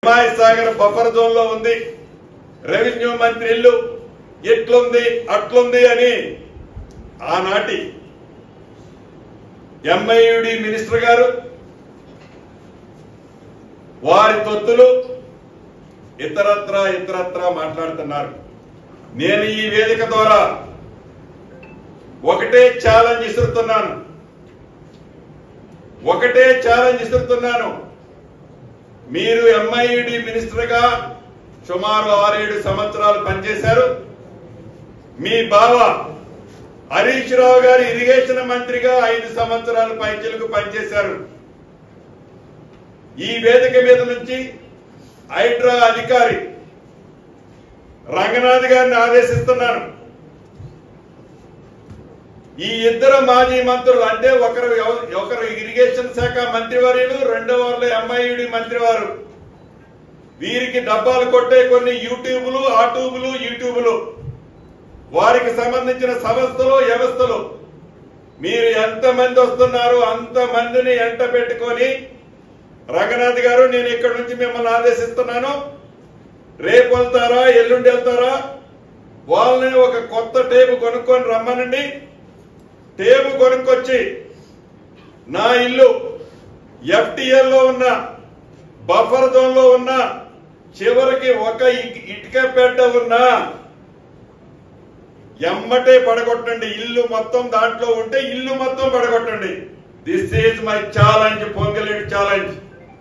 హిమాయ్ Sagar buffer zone లో ఉంది revenue మంత్రి ఇల్లు ఎట్లుంది అట్లుంది అని ఆనాటి ఎంఐయుడి మినిస్టర్ గారు వారి తొత్తులు ఇతరత్ర ఇతరత్ర మాట్లాడుతున్నారు నేను ఈ వేదిక ద్వారా ఒకటే ఛాలెంజ్ ఇస్తున్నాను ఒకటే ఛాలెంజ్ ఇస్తున్నాను మీరు ఎంఐడి మినిస్టర్ గా సుమారు ఆరేడు సంవత్సరాలు పనిచేశారు మీ బావ హరీష్ రావు గారు ఇరిగేషన్ మంత్రిగా ఐదు సంవత్సరాలు పైచలకు పనిచేశారు ఈ వేదిక మీద నుంచి హైడ్రా అధికారి రంగనాథ్ గారిని ఆదేశిస్తున్నాను ఈ ఇద్దరు మాజీ మంత్రులు అంటే ఒకరు ఎవ- ఒకరు ఇరిగేషన్ శాఖ మంత్రివర్యులు రెండో వాళ్ళు ఎంఐయుడి మంత్రివారు వీరికి డబ్బాలు కొట్టే కొన్ని యూట్యూబ్లు ఆ ట్యూబులు యూట్యూబులు వారికి సంబంధించిన సంస్థలు వ్యవస్థలు మీరు ఎంత మంది వస్తున్నారో అంత మందిని ఎంట పెట్టుకొని రంగనాథ్ గారు నేను ఇక్కడ నుంచి మిమ్మల్ని ఆదేశిస్తున్నాను రేపు వెళ్తారా ఎల్లుండి వెళ్తారా వాళ్ళని ఒక కొత్త టేపు కొనుక్కొని రమ్మనండి టేపు కొనుక్కొచ్చి నా ఇల్లు ఎఫ్టిఎల్ లో ఉన్న బఫర్ జోన్ లో ఉన్న చివరికి ఒక ఇ- ఇటుక పెట్ట ఉన్నా ఎమ్మటే పడగొట్టండి ఇల్లు మొత్తం దాంట్లో ఉంటే ఇల్లు మొత్తం పడగొట్టండి దిస్ ఈజ్ మై ఛాలెంజ్ పొంగలేడు ఛాలెంజ్